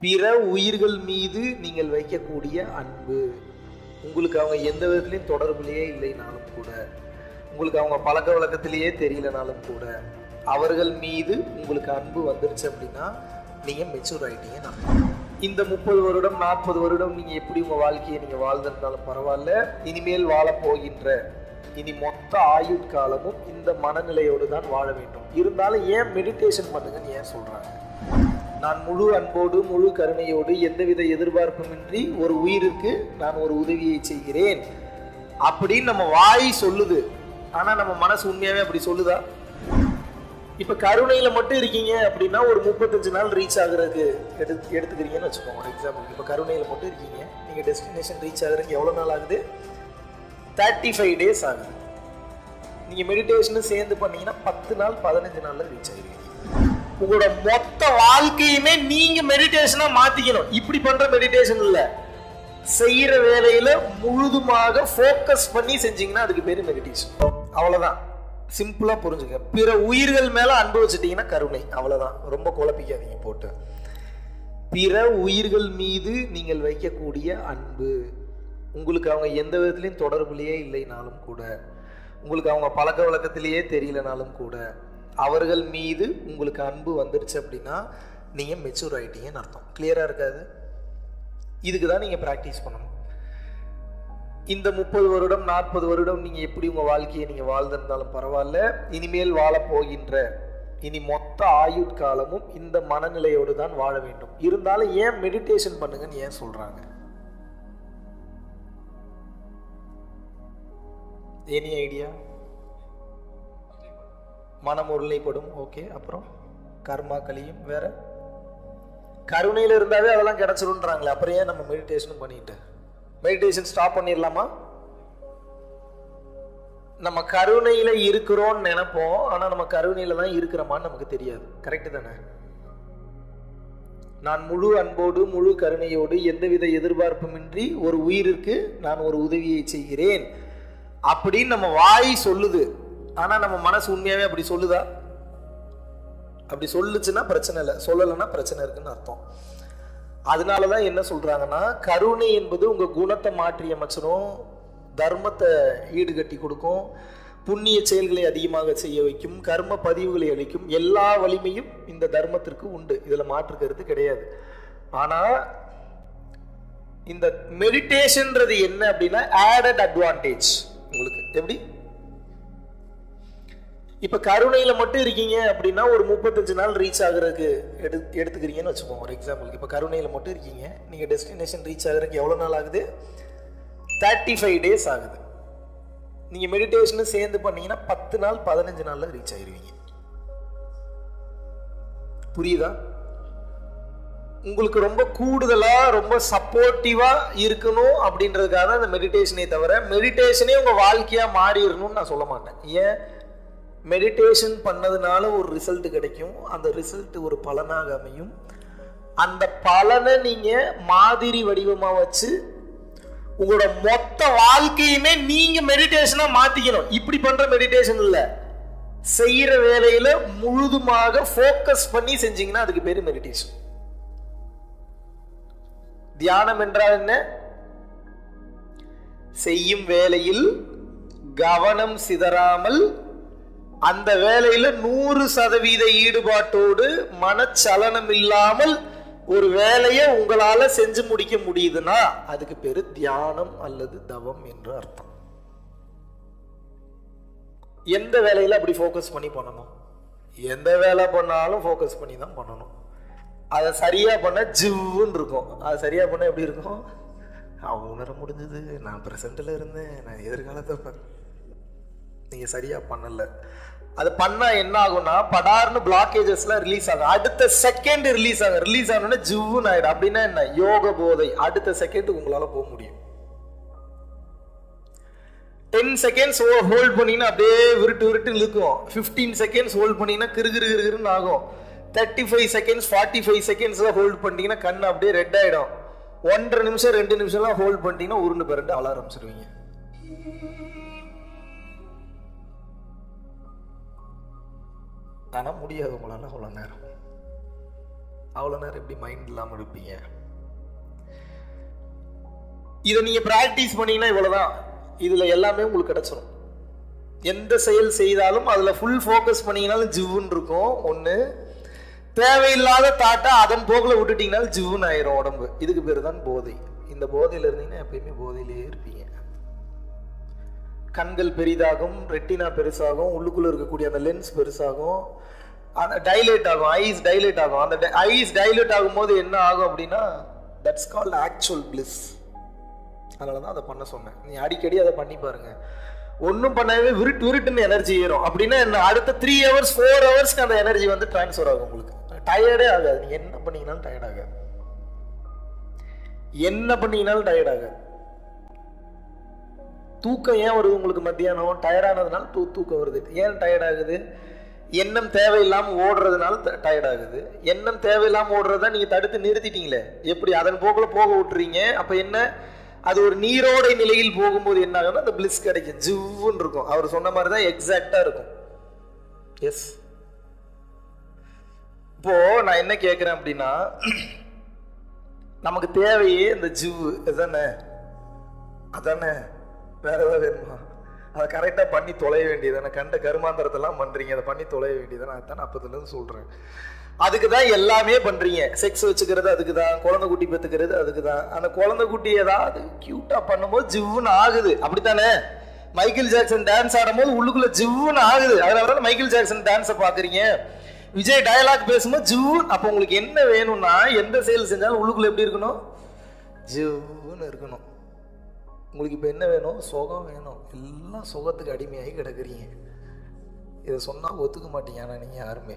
பிற உயிர்கள் மீது நீங்கள் வைக்கக்கூடிய அன்பு உங்களுக்கு அவங்க எந்த விதத்துலையும் தொடர்புலையே இல்லைனாலும் கூட உங்களுக்கு அவங்க பழக்க வழக்கத்திலேயே தெரியலனாலும் கூட அவர்கள் மீது உங்களுக்கு அன்பு வந்துருச்சு அப்படின்னா நீங்கள் மெச்சூர் ஆகிட்டீங்கன்னு அர்த்தம் இந்த முப்பது வருடம் நாற்பது வருடம் நீங்கள் எப்படி உங்கள் வாழ்க்கையை நீங்கள் வாழ்ந்திருந்தாலும் பரவாயில்ல இனிமேல் வாழப் போகின்ற இனி மொத்த ஆயுட்காலமும் இந்த மனநிலையோடு தான் வாழ வேண்டும் இருந்தாலும் ஏன் மெடிடேஷன் பண்ணுங்கன்னு ஏன் சொல்கிறாங்க நான் முழு அன்போடு முழு கருணையோடு எந்தவித எதிர்பார்ப்புமின்றி ஒரு உயிருக்கு நான் ஒரு உதவியை செய்கிறேன் அப்படின்னு நம்ம வாய் சொல்லுது ஆனா நம்ம மனசு உண்மையாவே அப்படி சொல்லுதா இப்ப கருணையில மட்டும் இருக்கீங்க அப்படின்னா ஒரு முப்பத்தஞ்சு நாள் ரீச் ஆகுறதுக்கு எடுத்து எடுத்துக்கிறீங்கன்னு வச்சுக்கோங்க ஒரு எக்ஸாம்பிள் இப்ப கருணையில மட்டும் இருக்கீங்க நீங்க டெஸ்டினேஷன் ரீச் ஆகுறதுக்கு எவ்வளவு நாள் ஆகுது தேர்ட்டி ஃபைவ் டேஸ் ஆகுது நீங்க மெடிடேஷனும் சேர்ந்து பண்ணீங்கன்னா பத்து நாள் பதினஞ்சு நாள்ல ரீச் ஆகிருவீங்க உங்களோட மொத்த வாழ்க்கையுமே நீங்க மெடிடேஷனா மாத்திக்கணும் இப்படி பண்ற மெடிடேஷன் இல்ல செய்யற வேலையில முழுதுமாக ஃபோக்கஸ் பண்ணி செஞ்சீங்கன்னா அதுக்கு பேரு மெடிடேஷன் அவ்வளவுதான் சிம்பிளா புரிஞ்சுங்க பிற உயிர்கள் மேல அன்பு வச்சுட்டீங்கன்னா கருணை அவ்வளவுதான் ரொம்ப குழப்பிக்காதீங்க போட்டு பிற உயிர்கள் மீது நீங்கள் வைக்கக்கூடிய அன்பு உங்களுக்கு அவங்க எந்த விதத்துலையும் தொடர்புலையே இல்லைனாலும் கூட உங்களுக்கு அவங்க பழக்க வழக்கத்திலேயே தெரியலனாலும் கூட அவர்கள் மீது உங்களுக்கு அன்பு வந்துருச்சு அப்படின்னா நீங்கள் மெச்சூர் ஆகிட்டீங்கன்னு அர்த்தம் கிளியராக இருக்காது இதுக்கு தான் நீங்கள் ப்ராக்டிஸ் பண்ணணும் இந்த முப்பது வருடம் நாற்பது வருடம் நீங்கள் எப்படி உங்கள் வாழ்க்கையை நீங்கள் வாழ்ந்திருந்தாலும் பரவாயில்ல இனிமேல் வாழப் போகின்ற இனி மொத்த ஆயுட்காலமும் இந்த மனநிலையோடு தான் வாழ வேண்டும் இருந்தாலும் ஏன் மெடிடேஷன் பண்ணுங்கன்னு ஏன் சொல்கிறாங்க எனி ஐடியா மனம் ஒருநிலைப்படும் ஓகே அப்புறம் கர்மா கலியும் வேற கருணையில் இருந்தாவே அதெல்லாம் கிடைச்சிருன்றாங்களே அப்புறம் ஏன் நம்ம மெடிடேஷனும் பண்ணிட்டு மெடிடேஷன் ஸ்டாப் பண்ணிடலாமா நம்ம கருணையில இருக்கிறோம்னு நினைப்போம் ஆனா நம்ம கருணையில தான் இருக்கிறோமான்னு நமக்கு தெரியாது கரெக்ட் தானே நான் முழு அன்போடு முழு கருணையோடு எந்தவித எதிர்பார்ப்புமின்றி ஒரு உயிருக்கு நான் ஒரு உதவியை செய்கிறேன் அப்படின்னு நம்ம வாய் சொல்லுது ஆனா நம்ம மனசு உண்மையாவே அப்படி சொல்லுதா அப்படி சொல்லுச்சுன்னா பிரச்சனை இல்லை சொல்லலைன்னா பிரச்சனை இருக்குன்னு அர்த்தம் அதனாலதான் என்ன சொல்றாங்கன்னா கருணை என்பது உங்க குணத்தை மாற்றி அமைச்சிரும் தர்மத்தை ஈடுகட்டி கொடுக்கும் புண்ணிய செயல்களை அதிகமாக செய்ய வைக்கும் கர்ம பதிவுகளை அளிக்கும் எல்லா வலிமையும் இந்த தர்மத்திற்கு உண்டு இதுல மாற்று கருத்து கிடையாது ஆனா இந்த மெடிடேஷன்ன்றது என்ன அப்படின்னா ஆடட் அட்வான்டேஜ் உங்களுக்கு எப்படி இப்ப கருணையில மட்டும் இருக்கீங்க அப்படின்னா ஒரு முப்பத்தஞ்சு நாள் ரீச் ஆகுறதுக்கு எடு எடுத்துக்கிறீங்கன்னு வச்சுக்கோங்க ஒரு எக்ஸாம்பிளுக்கு இப்ப கருணையில மட்டும் இருக்கீங்க நீங்க டெஸ்டினேஷன் ரீச் ஆகுறதுக்கு எவ்வளவு நாள் ஆகுது தேர்ட்டி ஃபைவ் டேஸ் ஆகுது நீங்க மெடிடேஷனும் சேர்ந்து பண்ணீங்கன்னா பத்து நாள் பதினஞ்சு நாள்ல ரீச் ஆயிருவீங்க புரியுதா உங்களுக்கு ரொம்ப கூடுதலா ரொம்ப சப்போர்ட்டிவா இருக்கணும் அப்படின்றதுக்காக தான் இந்த மெடிடேஷனே தவிர மெடிடேஷனே உங்க வாழ்க்கையா மாறிடணும்னு நான் சொல்ல மாட்டேன் ஏன் மெடிடேஷன் பண்ணதுனால ஒரு ரிசல்ட் கிடைக்கும் அந்த ரிசல்ட் ஒரு பலனாக அமையும் அந்த பலனை நீங்க மாதிரி வடிவமா வச்சு உங்களோட மொத்த வாழ்க்கையுமே நீங்க மெடிடேஷனா மாத்திக்கணும் இப்படி பண்ற மெடிடேஷன் இல்ல செய்யற வேலையில முழுதுமாக ஃபோக்கஸ் பண்ணி செஞ்சீங்கன்னா அதுக்கு பேரு மெடிடேஷன் தியானம் என்றால் என்ன செய்யும் வேலையில் கவனம் சிதறாமல் அந்த வேலையில நூறு சதவீத ஈடுபாட்டோடு மனச்சலனம் இல்லாமல் ஒரு வேலையை உங்களால செஞ்சு முடிக்க முடியுதுன்னா அதுக்கு பேரு தியானம் அல்லது தவம் என்று அர்த்தம் எந்த வேலையில அப்படி ஃபோக்கஸ் பண்ணி பண்ணணும் எந்த வேலை பண்ணாலும் ஃபோக்கஸ் பண்ணி தான் பண்ணணும் அதை சரியா பண்ண ஜிவ்வுன்னு இருக்கும் அது சரியா பண்ண எப்படி இருக்கும் அவன் உணர முடிஞ்சது நான் பிரசன்ட்ல இருந்தேன் நான் எதிர்காலத்தை பா- நீங்க சரியா பண்ணல அது பண்ணா என்ன ஆகும்னா படார்னு பிளாக்கேஜஸ்லாம் ரிலீஸ் ஆகும் அடுத்த செகண்ட் ரிலீஸ் ஆகும் ரிலீஸ் ஆகணும்னா ஜிவ்வுன்னு ஆயிடும் அப்படின்னா என்ன யோக போதை அடுத்த செகண்ட் உங்களால போக முடியும் டென் செகண்ட்ஸ் ஹோல்ட் பண்ணீங்கன்னா அப்படியே விருட்டு விருட்டு இழுக்கும் ஃபிஃப்டீன் செகண்ட்ஸ் ஹோல்ட் பண்ணீங்கன்னா கிரு கிரு கிரு கிருன்னு ஆகும் thirty five seconds forty five செகண்ட்ஸ்ல ஹோல்ட் பண்ணிட்டீங்கன்னா கண் அப்படியே ரெட் ஆயிடும் ஒன்றரை நிமிஷம் ரெண்டு நிமிஷம்லாம் ஹோல்ட் பண்ணிட்டீங்கன்னா உருண்டு பிறண்டு அழ ஆரம்பிச்சிருவீங்க ஆனா முடியாது உங்களால அவ்வளோ நேரம் அவ்வளோ நேரம் எப்படி மைண்ட் இல்லாமல் இருப்பீங்க இதை நீங்க பிராக்டிஸ் பண்ணீங்கன்னா இவ்வளவுதான் இதுல எல்லாமே உங்களுக்கு கிடைச்சிரும் எந்த செயல் செய்தாலும் அதுல ஃபுல் ஃபோக்கஸ் பண்ணீங்கனாலும் ஜிவ்வுன்னு இருக்கும் ஒண்ணு தேவையில்லாத தாட்டை அதன் போக்கில் விட்டுட்டீங்கனாலும் ஜிவ்வுன்னு ஆயிரும் உடம்பு இதுக்கு பேர் தான் போதை இந்த போதையில இருந்தீங்கன்னா எப்பயுமே போதையிலேயே இருப்பீங்க கண்கள் பெரிதாகும் ரெட்டினா பெருசாகும் உள்ளுக்குள்ள இருக்கக்கூடிய அந்த லென்ஸ் பெருசாகும் அந்த டைலேட் ஆகும் ஐஸ் டைலேட் ஆகும் அந்த ஐஸ் டைலேட் ஆகும்போது என்ன ஆகும் அப்படின்னா தட்ஸ் கால்ட் ஆக்சுவல் பிளிஸ் அதனால தான் அதை பண்ண சொன்னேன் நீ அடிக்கடி அதை பண்ணி பாருங்க ஒன்றும் பண்ணவே விருட்டு விருட்டுன்னு எனர்ஜி ஏறும் அப்படின்னா என்ன அடுத்த த்ரீ ஹவர்ஸ் ஃபோர் ஹவர்ஸ்க்கு அந்த எனர்ஜி வந்து ட்ரான்ஸ்ஃபர் ஆகும் உங்களுக்கு டயர்டே ஆகாது நீங்க என்ன பண்ணீங்கனாலும் டயர்ட் ஆகாது என்ன பண்ணீங்கனாலும் டயர்ட் ஆகாது தூக்கம் ஏன் வருது உங்களுக்கு மத்தியானம் டயர்டானதுனால தூ தூக்கம் வருது ஏன் டயர்ட் ஆகுது எண்ணம் தேவையில்லாமல் ஓடுறதுனால டயர்ட் ஆகுது எண்ணம் தேவையில்லாமல் ஓடுறத நீங்கள் தடுத்து நிறுத்திட்டீங்களே எப்படி அதன் போக்கில் போக விட்டுறீங்க அப்போ என்ன அது ஒரு நீரோடை நிலையில் போகும்போது என்ன ஆகும்னா அந்த பிளிஸ் கிடைக்கும் ஜிவ்வுன்னு இருக்கும் அவர் சொன்ன மாதிரி தான் எக்ஸாக்டா இருக்கும் எஸ் இப்போ நான் என்ன கேட்குறேன் அப்படின்னா நமக்கு தேவையே இந்த ஜிவ்வு இதுதானே அதானே வேற ஏதாவது வேணுமா அதை கரெக்டாக பண்ணி தொலைய வேண்டியதானே கண்ட கருமாந்திரத்தெல்லாம் பண்ணுறீங்க அதை பண்ணி தொலைய வேண்டியதானே அதுதான் அப்போதுலேருந்து சொல்கிறேன் அதுக்கு தான் எல்லாமே பண்றீங்க செக்ஸ் வச்சுக்கிறது அதுக்கு தான் குழந்தை குட்டி பெற்றுக்கிறது அதுக்கு தான் அந்த குழந்தை குட்டி ஏதாவது கியூட்டா பண்ணும்போது ஜிவ்வுன்னு ஆகுது அப்படித்தானே மைக்கேல் ஜாக்சன் டான்ஸ் ஆடும்போது உள்ளுக்குள்ள ஜிவ்வுன்னு ஆகுது அதனால தான் மைக்கேல் ஜாக்சன் டான்ஸை பார்க்குறீங்க விஜய் டயலாக் பேசும்போது ஜிவ் அப்போ உங்களுக்கு என்ன வேணும்னா எந்த செயல் செஞ்சாலும் உள்ளுக்குள்ள எப்படி இருக்கணும் ஜிவ்வுன்னு இருக்கணும் உங்களுக்கு இப்போ என்ன வேணும் சுகம் வேணும் எல்லாம் சுகத்துக்கு அடிமையாகி கிடக்குறீங்க இதை சொன்னால் ஒத்துக்க மாட்டீங்க ஆனால் நீங்கள் யாருமே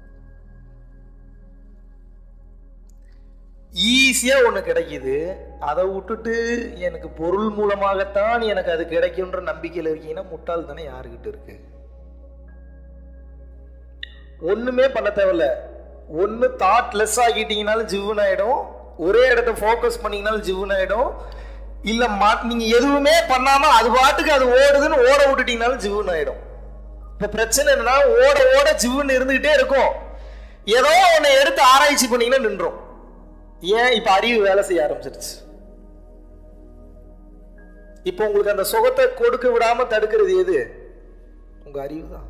ஈஸியாக ஒன்று கிடைக்குது அதை விட்டுட்டு எனக்கு பொருள் மூலமாகத்தான் எனக்கு அது கிடைக்கும்ன்ற நம்பிக்கையில் இருக்கீங்கன்னா முட்டாள் தானே யாருக்கிட்ட இருக்கு ஒன்றுமே பண்ண தேவையில்ல ஒன்று தாட் லெஸ் ஆகிட்டீங்கனாலும் ஜிவ்வுன்னு ஆகிடும் ஒரே இடத்த ஃபோக்கஸ் பண்ணீங்கனாலும் ஜிவ்வுன்னு ஆகிடும் இல்லை மா நீங்கள் எதுவுமே பண்ணாமல் அது பாட்டுக்கு அது ஓடுதுன்னு ஓட விட்டுட்டீங்கனாலும் ஜிவ்வுன்னு ஆகிடும் இப்போ பிரச்சனை என்னன்னா ஓட ஓட ஜிவ்வுன்னு இருந்துக்கிட்டே இருக்கும் ஏதோ ஒன்று எடுத்து ஆராய்ச்சி பண்ணீங்கன்னா நின்றோம் ஏன் இப்ப அறிவு வேலை செய்ய ஆரம்பிச்சிருச்சு இப்போ உங்களுக்கு அந்த சுகத்தை கொடுக்க விடாம தடுக்கிறது எது உங்க அறிவு தான்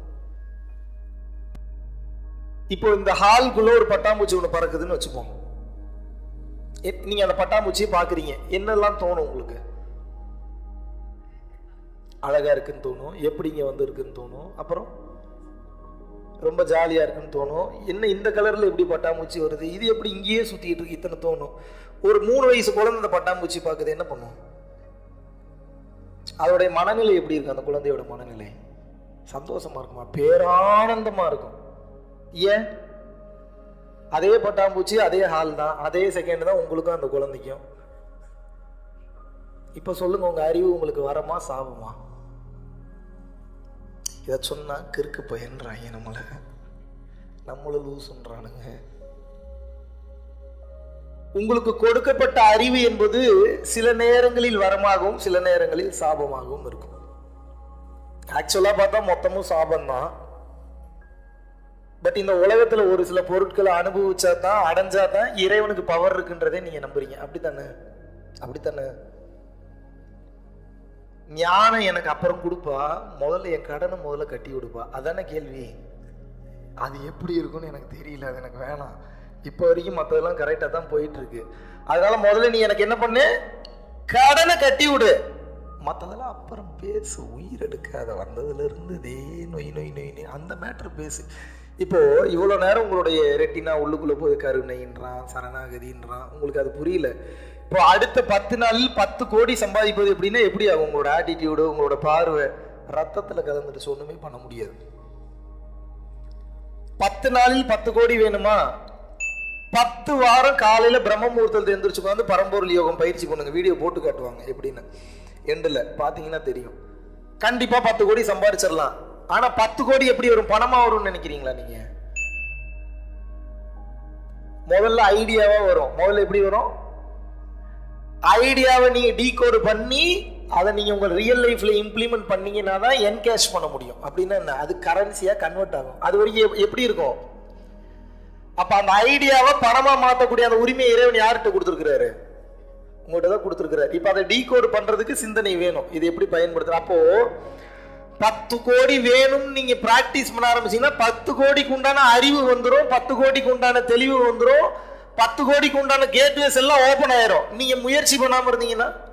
இப்போ இந்த ஹால்குள்ள ஒரு பட்டாம்பூச்சி ஒன்று பறக்குதுன்னு வச்சுப்போம் எ- நீங்க அந்த பட்டாம்பூச்சியை பாக்குறீங்க என்னெல்லாம் தோணும் உங்களுக்கு அழகா இருக்குன்னு தோணும் எப்படி இங்க வந்து இருக்குன்னு தோணும் அப்புறம் ரொம்ப ஜாலியாக இருக்குன்னு தோணும் என்ன இந்த கலரில் எப்படி பட்டாம்பூச்சி வருது இது எப்படி இங்கேயே சுற்றிட்டு இருக்கு இத்தனை தோணும் ஒரு மூணு வயசு குழந்தை அந்த பட்டாம்பூச்சி பார்க்குது என்ன பண்ணும் அதோடைய மனநிலை எப்படி இருக்கு அந்த குழந்தையோட மனநிலை சந்தோஷமா இருக்குமா பேரானந்தமா இருக்கும் ஏன் அதே பட்டாம்பூச்சி அதே ஹால் தான் அதே செகண்ட் தான் உங்களுக்கும் அந்த குழந்தைக்கும் இப்போ சொல்லுங்க உங்க அறிவு உங்களுக்கு வரமா சாபமா இதை சொன்னா கிறுக்கு பயின்றாங்க நம்மளை நம்மள லூசுன்றானுங்க உங்களுக்கு கொடுக்கப்பட்ட அறிவு என்பது சில நேரங்களில் வரமாகவும் சில நேரங்களில் சாபமாகவும் இருக்கும் ஆக்சுவலா பார்த்தா மொத்தமும் சாபம் தான் பட் இந்த உலகத்துல ஒரு சில பொருட்களை அனுபவிச்சா தான் அடைஞ்சா தான் இறைவனுக்கு பவர் இருக்குன்றதே நீங்க நம்புறீங்க அப்படித்தானே அப்படித்தானே ஞானம் எனக்கு அப்புறம் கொடுப்பா முதல்ல என் கடனை முதல்ல கட்டி கொடுப்பா அதானே கேள்வி அது எப்படி இருக்கும்னு எனக்கு தெரியல அது எனக்கு வேணாம் இப்போ வரைக்கும் மற்றதெல்லாம் கரெக்டாக தான் போயிட்டு இருக்கு அதனால முதல்ல நீ எனக்கு என்ன பண்ணு கடனை கட்டி விடு மற்றதெல்லாம் அப்புறம் பேசு உயிர் எடுக்காத வந்ததுல இருந்து இதே நொய் நொய் நொய் நொய் அந்த மேட்ரு பேசு இப்போ இவ்வளோ நேரம் உங்களுடைய ரெட்டினா உள்ளுக்குள்ள போய் கருணைன்றான் சரணாகதின்றான் உங்களுக்கு அது புரியல இப்போ அடுத்த பத்து நாளில் பத்து கோடி சம்பாதிப்பது எப்படின்னா எப்படி ஆகும் உங்களோட ஆட்டிடியூடு உங்களோட பார்வை ரத்தத்தில் கலந்துட்டு ஒண்ணுமே பண்ண முடியாது பத்து நாளில் பத்து கோடி வேணுமா பத்து வாரம் காலையில பிரம்ம முகூர்த்தத்தில் எந்திரிச்சு வந்து பரம்பொருள் யோகம் பயிற்சி பண்ணுங்க வீடியோ போட்டு காட்டுவாங்க எப்படின்னு எண்டில் பார்த்தீங்கன்னா தெரியும் கண்டிப்பா பத்து கோடி சம்பாதிச்சிடலாம் ஆனா பத்து கோடி எப்படி வரும் பணமா வரும்னு நினைக்கிறீங்களா நீங்க முதல்ல ஐடியாவா வரும் முதல்ல எப்படி வரும் ஐடியாவை நீங்க டீகோடு பண்ணி அதை நீங்க உங்க ரியல் லைஃப்ல இம்ப்ளிமெண்ட் பண்ணீங்கன்னா தான் என்கேஷ் பண்ண முடியும் அப்படின்னா என்ன அது கரன்சியா கன்வெர்ட் ஆகும் அது வரைக்கும் எப்- எப்படி இருக்கும் அப்ப அந்த ஐடியாவை பணமா மாத்தக்கூடிய அந்த உரிமையை இறைவன் யார்கிட்ட கொடுத்துருக்கிறாரு உங்கள்கிட்ட தான் கொடுத்துருக்கிறாரு இப்ப அதை டீகோட் பண்றதுக்கு சிந்தனை வேணும் இது எப்படி பயன்படுத்துற அப்போ பத்து கோடி வேணும் நீங்க பிராக்டிஸ் பண்ண ஆரம்பிச்சீங்கன்னா பத்து கோடிக்கு உண்டான அறிவு வந்துடும் பத்து கோடிக்கு உண்டான தெளிவு வந்துடும் பத்து கோடிக்கு உண்டான கேட்வேஸ் எல்லாம் ஓபன் ஆயிரும் நீங்க முயற்சி பண்ணாம இருந்தீங்கன்னா